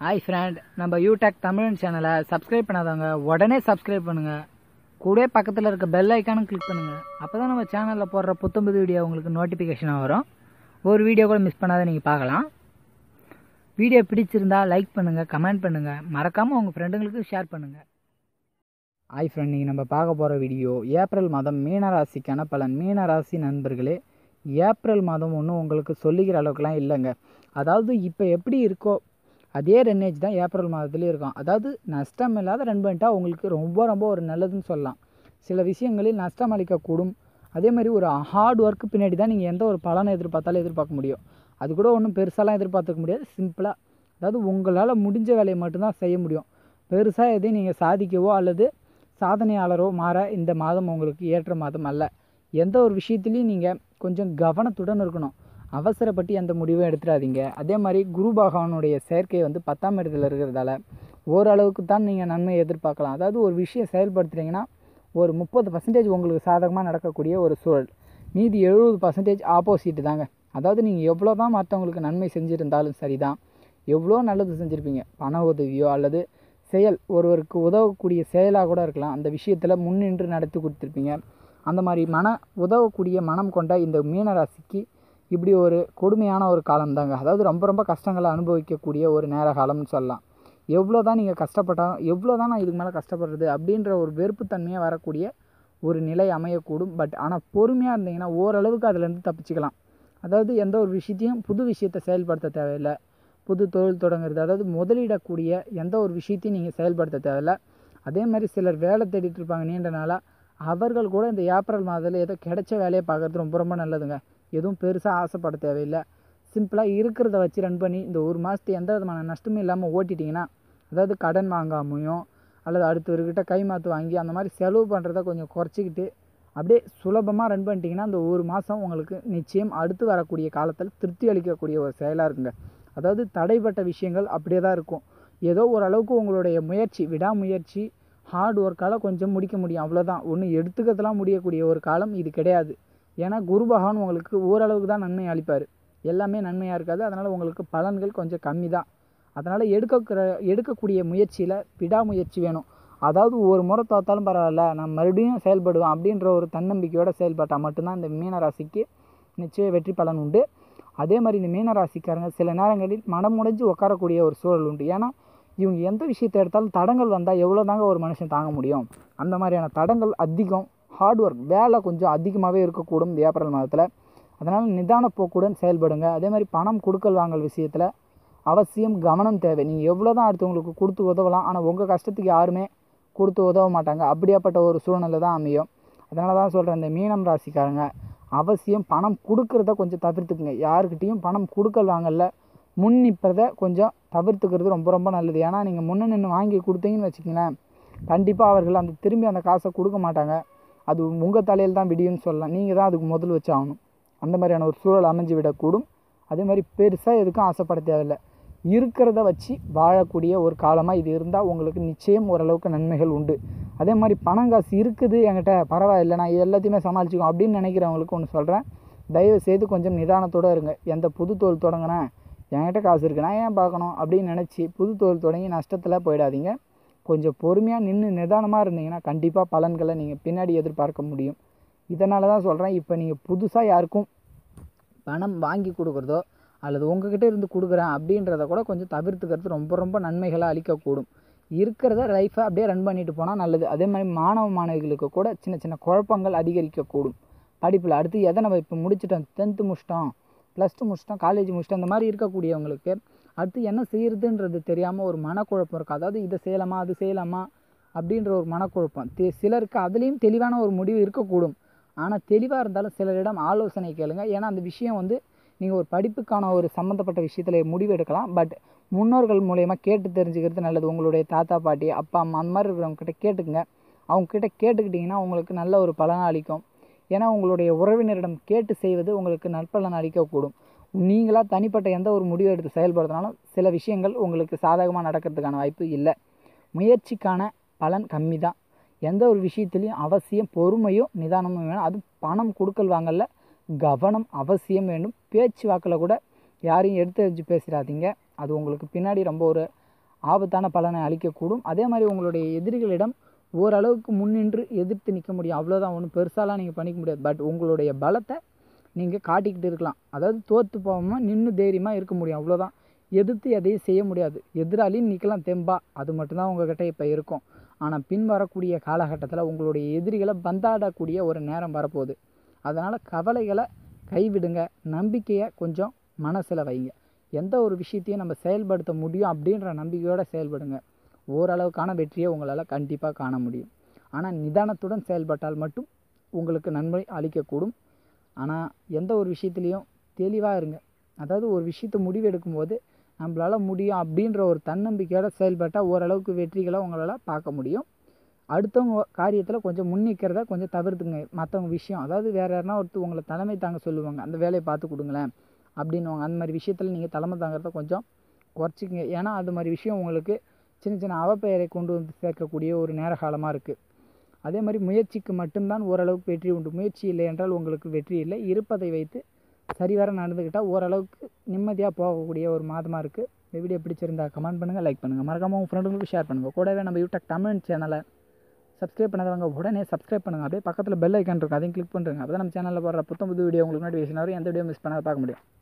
hi friend நம்ம யூடெக் தமிழன் சேனலை சப்ஸ்கிரைப் பண்ணாதவங்க உடனே சப்ஸ்கிரைப் பண்ணுங்க கூடவே பக்கத்தில் இருக்க பெல் ஐக்கானும் கிளிக் பண்ணுங்க அப்போ தான் நம்ம சேனலில் போடுற புத்தம்புது வீடியோ உங்களுக்கு நோட்டிஃபிகேஷனாக வரும் ஒரு வீடியோ கூட மிஸ் பண்ணாத நீங்கள் பார்க்கலாம் வீடியோ பிடிச்சிருந்தா லைக் பண்ணுங்கள் கமெண்ட் பண்ணுங்கள் மறக்காமல் உங்கள் ஃப்ரெண்டுங்களுக்கு ஷேர் பண்ணுங்கள் ஹாய் ஃப்ரெண்ட் நீங்கள் நம்ம பார்க்க போகிற வீடியோ ஏப்ரல் மாதம் மீனராசிக்கான பலன் மீனராசி நண்பர்களே ஏப்ரல் மாதம் ஒன்றும் உங்களுக்கு சொல்லிக்கிற அளவுக்குலாம் இல்லைங்க அதாவது இப்போ எப்படி இருக்கோ அதே ரன்னேஜ் தான் ஏப்ரல் மாதத்துலேயும் இருக்கும் அதாவது நஷ்டம் இல்லாத ரன் பண்ணிட்டா உங்களுக்கு ரொம்ப ரொம்ப ஒரு நல்லதுன்னு சொல்லலாம் சில விஷயங்களில் நஷ்டம் அளிக்கக்கூடும் அதே மாதிரி ஒரு ஹார்ட் ஒர்க்கு பின்னாடி தான் நீங்கள் எந்த ஒரு பலனை எதிர்பார்த்தாலும் எதிர்பார்க்க முடியும் அது கூட ஒன்றும் பெருசாலாம் எதிர்பார்த்துக்க முடியாது சிம்பிளாக அதாவது உங்களால் முடிஞ்ச வேலையை மட்டும்தான் செய்ய முடியும் பெருசாக எதையும் நீங்கள் சாதிக்கவோ அல்லது சாதனையாளரோ மாற இந்த மாதம் உங்களுக்கு ஏற்ற மாதம் அல்ல எந்த ஒரு விஷயத்துலையும் நீங்கள் கொஞ்சம் கவனத்துடன் இருக்கணும் அவசரப்பட்டு எந்த முடிவும் எடுத்துடாதீங்க அதே மாதிரி குரு பகவானுடைய செயற்கை வந்து பத்தாம் இடத்துல இருக்கிறதால ஓரளவுக்கு தான் நீங்கள் நன்மை எதிர்பார்க்கலாம் அதாவது ஒரு விஷயம் செயல்படுத்துறீங்கன்னா ஒரு முப்பது பர்சன்டேஜ் உங்களுக்கு சாதகமாக நடக்கக்கூடிய ஒரு சூழல் மீதி எழுபது பர்சன்டேஜ் ஆப்போசிட் தாங்க அதாவது நீங்கள் எவ்வளோ தான் மற்றவங்களுக்கு நன்மை செஞ்சுருந்தாலும் சரி தான் எவ்வளோ நல்லது செஞ்சுருப்பீங்க பண உதவியோ அல்லது செயல் ஒருவருக்கு உதவக்கூடிய செயலாக கூட இருக்கலாம் அந்த விஷயத்தில் முன்னின்று நடத்தி கொடுத்துருப்பீங்க அந்த மாதிரி மன உதவக்கூடிய மனம் கொண்ட இந்த மீனராசிக்கு இப்படி ஒரு கொடுமையான ஒரு காலம் தாங்க அதாவது ரொம்ப ரொம்ப கஷ்டங்களை அனுபவிக்கக்கூடிய ஒரு நேர காலம்னு சொல்லலாம் எவ்வளோ தான் நீங்கள் கஷ்டப்பட்டாலும் எவ்வளோ தான் நான் இதுக்கு மேலே கஷ்டப்படுறது அப்படின்ற ஒரு வெறுப்புத்தன்மையாக வரக்கூடிய ஒரு நிலை அமையக்கூடும் பட் ஆனால் பொறுமையாக இருந்தீங்கன்னா ஓரளவுக்கு அதுலேருந்து தப்பிச்சுக்கலாம் அதாவது எந்த ஒரு விஷயத்தையும் புது விஷயத்தை செயல்படுத்த தேவையில்லை புது தொழில் தொடங்குறது அதாவது முதலிடக்கூடிய எந்த ஒரு விஷயத்தையும் நீங்கள் செயல்படுத்த தேவையில்லை அதே மாதிரி சிலர் வேலை தேடிட்டு இருப்பாங்க நீண்ட நாளாக அவர்கள் கூட இந்த ஏப்ரல் மாதத்தில் ஏதோ கிடைச்ச வேலையை பார்க்குறது ரொம்ப ரொம்ப நல்லதுங்க எதுவும் பெருசாக ஆசைப்பட தேவையில்லை சிம்பிளாக இருக்கிறத வச்சு ரன் பண்ணி இந்த ஒரு மாதத்து எந்த விதமான நஷ்டமும் இல்லாமல் ஓட்டிட்டிங்கன்னா அதாவது கடன் வாங்காமையும் அல்லது அடுத்தவர்கிட்ட கை மாற்று வாங்கி அந்த மாதிரி செலவு பண்ணுறத கொஞ்சம் குறைச்சிக்கிட்டு அப்படியே சுலபமாக ரன் பண்ணிட்டீங்கன்னா அந்த ஒரு மாதம் உங்களுக்கு நிச்சயம் அடுத்து வரக்கூடிய காலத்தில் திருப்தி அளிக்கக்கூடிய ஒரு செயலாக இருக்குங்க அதாவது தடைப்பட்ட விஷயங்கள் அப்படியே தான் இருக்கும் ஏதோ ஓரளவுக்கு உங்களுடைய முயற்சி விடாமுயற்சி ஹார்ட் ஒர்க்கால் கொஞ்சம் முடிக்க முடியும் அவ்வளோதான் ஒன்றும் எடுத்துக்கிறதுலாம் முடியக்கூடிய ஒரு காலம் இது கிடையாது ஏன்னா குரு பகவான் உங்களுக்கு ஓரளவுக்கு தான் நன்மை அளிப்பார் எல்லாமே நன்மையாக இருக்காது அதனால் உங்களுக்கு பலன்கள் கொஞ்சம் கம்மி தான் அதனால் எடுக்கிற எடுக்கக்கூடிய முயற்சியில் விடாமுயற்சி வேணும் அதாவது ஒரு முறை தோத்தாலும் பரவாயில்ல நான் மறுபடியும் செயல்படுவேன் அப்படின்ற ஒரு தன்னம்பிக்கையோடு செயல்பட்டால் மட்டும்தான் இந்த மீனராசிக்கு நிச்சயம் வெற்றி பலன் உண்டு அதே மாதிரி இந்த மீனராசிக்காரங்க சில நேரங்களில் மனம் உடைஞ்சு உட்காரக்கூடிய ஒரு சூழல் உண்டு ஏன்னா இவங்க எந்த விஷயத்தை எடுத்தாலும் தடங்கள் வந்தால் எவ்வளோ தாங்க ஒரு மனுஷன் தாங்க முடியும் அந்த மாதிரியான தடங்கள் அதிகம் ஹார்ட் ஒர்க் வேலை கொஞ்சம் அதிகமாகவே இருக்கக்கூடும் இந்த ஏப்ரல் மாதத்தில் அதனால் நிதான போக்குடன் செயல்படுங்க அதே மாதிரி பணம் கொடுக்கல் வாங்கல் விஷயத்தில் அவசியம் கவனம் தேவை நீங்கள் எவ்வளோ தான் அடுத்தவங்களுக்கு கொடுத்து உதவலாம் ஆனால் உங்கள் கஷ்டத்துக்கு யாருமே கொடுத்து உதவ மாட்டாங்க அப்படியாப்பட்ட ஒரு சூழ்நிலை தான் அமையும் அதனால தான் சொல்கிறேன் இந்த மீனம் ராசிக்காரங்க அவசியம் பணம் கொடுக்கறத கொஞ்சம் தவிர்த்துக்குங்க யாருக்கிட்டேயும் பணம் கொடுக்கல் வாங்கல முன் நிற்பதை கொஞ்சம் தவிர்த்துக்கிறது ரொம்ப ரொம்ப நல்லது ஏன்னா நீங்கள் முன்ன நின்று வாங்கி கொடுத்தீங்கன்னு வச்சுக்கங்களேன் கண்டிப்பாக அவர்கள் அந்த திரும்பி அந்த காசை கொடுக்க மாட்டாங்க அது உங்கள் தலையில் தான் விடியும்னு சொல்லலாம் நீங்கள் தான் அதுக்கு முதல் வச்சு ஆகணும் அந்த மாதிரியான ஒரு சூழல் அமைஞ்சு விடக்கூடும் அதே மாதிரி பெருசாக எதுக்கும் ஆசைப்பட தேவையில்லை இருக்கிறத வச்சு வாழக்கூடிய ஒரு காலமாக இது இருந்தால் உங்களுக்கு நிச்சயம் ஓரளவுக்கு நன்மைகள் உண்டு அதே மாதிரி பணம் காசு இருக்குது என்கிட்ட பரவாயில்லை நான் எல்லாத்தையுமே சமாளிச்சுக்கோ அப்படின்னு நினைக்கிறவங்களுக்கு ஒன்று சொல்கிறேன் தயவு செய்து கொஞ்சம் நிதானத்தோடு இருங்க எந்த புது தொழில் தொடங்கினேன் என்கிட்ட காசு இருக்குது நான் ஏன் பார்க்கணும் அப்படின்னு நினச்சி புது தொழில் தொடங்கி நஷ்டத்தில் போயிடாதீங்க கொஞ்சம் பொறுமையாக நின்று நிதானமாக இருந்தீங்கன்னா கண்டிப்பாக பலன்களை நீங்கள் பின்னாடி எதிர்பார்க்க முடியும் இதனால தான் சொல்கிறேன் இப்போ நீங்கள் புதுசாக யாருக்கும் பணம் வாங்கி கொடுக்குறதோ அல்லது உங்ககிட்ட இருந்து கொடுக்குறேன் அப்படின்றத கூட கொஞ்சம் தவிர்த்துக்கிறது ரொம்ப ரொம்ப நன்மைகளை அளிக்கக்கூடும் இருக்கிறத லைஃப்பை அப்படியே ரன் பண்ணிட்டு போனால் நல்லது அதே மாதிரி மாணவ மாணவிகளுக்கு கூட சின்ன சின்ன குழப்பங்கள் அதிகரிக்கக்கூடும் படிப்பில் அடுத்து எதை நம்ம இப்போ முடிச்சிட்டோம் டென்த்து முடிச்சிட்டோம் ப்ளஸ் டூ முடிச்சிட்டோம் காலேஜ் முடிச்சிட்டோம் இந்த மாதிரி இருக்கக்கூடியவங்களுக்கு அடுத்து என்ன செய்யறதுன்றது தெரியாமல் ஒரு மனக்குழப்பம் இருக்குது அதாவது இதை செய்யலாமா அது செய்யலாமா அப்படின்ற ஒரு மனக்குழப்பம் தெ சிலருக்கு அதுலேயும் தெளிவான ஒரு முடிவு இருக்கக்கூடும் ஆனால் தெளிவாக இருந்தாலும் சிலரிடம் ஆலோசனை கேளுங்க ஏன்னா அந்த விஷயம் வந்து நீங்கள் ஒரு படிப்புக்கான ஒரு சம்மந்தப்பட்ட விஷயத்தில் முடிவு எடுக்கலாம் பட் முன்னோர்கள் மூலயமா கேட்டு தெரிஞ்சுக்கிறது நல்லது உங்களுடைய தாத்தா பாட்டி அப்பா அம்மா அந்த மாதிரி இருக்கிறவங்ககிட்ட கேட்டுக்குங்க அவங்கக்கிட்ட கேட்டுக்கிட்டிங்கன்னா உங்களுக்கு நல்ல ஒரு பலனை அளிக்கும் ஏன்னா உங்களுடைய உறவினரிடம் கேட்டு செய்வது உங்களுக்கு நற்பலன் அளிக்கக்கூடும் நீங்களாக தனிப்பட்ட எந்த ஒரு முடிவு எடுத்து செயல்படுத்தினாலும் சில விஷயங்கள் உங்களுக்கு சாதகமாக நடக்கிறதுக்கான வாய்ப்பு இல்லை முயற்சிக்கான பலன் கம்மி தான் எந்த ஒரு விஷயத்துலையும் அவசியம் பொறுமையும் நிதானமும் வேணும் அது பணம் கொடுக்கல் வாங்கல கவனம் அவசியம் வேண்டும் பேச்சு வாக்கில் கூட யாரையும் எடுத்து வச்சு பேசிடாதீங்க அது உங்களுக்கு பின்னாடி ரொம்ப ஒரு ஆபத்தான பலனை அளிக்கக்கூடும் அதே மாதிரி உங்களுடைய எதிரிகளிடம் ஓரளவுக்கு முன்னின்று எதிர்த்து நிற்க முடியும் அவ்வளோதான் ஒன்றும் பெருசாலாம் நீங்கள் பண்ணிக்க முடியாது பட் உங்களுடைய பலத்தை நீங்கள் காட்டிக்கிட்டு இருக்கலாம் அதாவது தோற்று போகாமல் நின்று தைரியமாக இருக்க முடியும் அவ்வளோதான் எதிர்த்து எதையும் செய்ய முடியாது எதிராளியும் நிற்கலாம் தெம்பா அது மட்டும்தான் உங்ககிட்ட இப்போ இருக்கும் ஆனால் பின் வரக்கூடிய காலகட்டத்தில் உங்களுடைய எதிரிகளை பந்தாடக்கூடிய ஒரு நேரம் வரப்போகுது அதனால் கவலைகளை கைவிடுங்க நம்பிக்கையை கொஞ்சம் மனசில் வைங்க எந்த ஒரு விஷயத்தையும் நம்ம செயல்படுத்த முடியும் அப்படின்ற நம்பிக்கையோடு செயல்படுங்க ஓரளவுக்கான வெற்றியை உங்களால் கண்டிப்பாக காண முடியும் ஆனால் நிதானத்துடன் செயல்பட்டால் மட்டும் உங்களுக்கு நன்மை அளிக்கக்கூடும் ஆனால் எந்த ஒரு விஷயத்துலையும் தெளிவாக இருங்க அதாவது ஒரு விஷயத்தை முடிவு எடுக்கும்போது நம்மளால் முடியும் அப்படின்ற ஒரு தன்னம்பிக்கையோட செயல்பட்டால் ஓரளவுக்கு வெற்றிகளை உங்களால் பார்க்க முடியும் அடுத்தவங்க காரியத்தில் கொஞ்சம் முன்னிக்கிறத கொஞ்சம் தவிர்த்துங்க மற்றவங்க விஷயம் அதாவது வேறு யாருனா ஒருத்தர் உங்களை தலைமை தாங்க சொல்லுவாங்க அந்த வேலையை பார்த்து கொடுங்களேன் அப்படின்னுவாங்க அந்த மாதிரி விஷயத்தில் நீங்கள் தலைமை தாங்கிறத கொஞ்சம் குறைச்சிக்கங்க ஏன்னா அது மாதிரி விஷயம் உங்களுக்கு சின்ன சின்ன அவப்பெயரை கொண்டு வந்து சேர்க்கக்கூடிய ஒரு நேர காலமாக இருக்குது அதே மாதிரி முயற்சிக்கு மட்டும்தான் ஓரளவுக்கு வெற்றி உண்டு முயற்சி இல்லை என்றால் உங்களுக்கு வெற்றி இல்லை இருப்பதை வைத்து சரிவர நடந்துக்கிட்டால் ஓரளவுக்கு நிம்மதியாக போகக்கூடிய ஒரு மாதமாக இருக்குது இந்த வீடியோ பிடிச்சிருந்தா கமெண்ட் பண்ணுங்கள் லைக் பண்ணுங்கள் மறக்காமல் உங்கள் ஃப்ரெண்டுங்களுக்கு ஷேர் பண்ணுங்கள் கூடவே நம்ம யூடியூப் தமிழ் சேனலை சப்ஸ்கிரைப் பண்ணாதவங்க உடனே சப்ஸ்கிரைப் பண்ணுங்கள் அப்படியே பக்கத்தில் பெல் ஐக்கான் இருக்கும் அதையும் கிளிக் பண்ணுறேங்க அப்போ தான் நம்ம சேனலில் போடுற புத்தம் புது வீடியோ உங்களுக்கு நோட்டிஃபிகேஷன் வரும் எந்த வீடியோ மிஸ் பண்ணாத பார்க்க முடியும்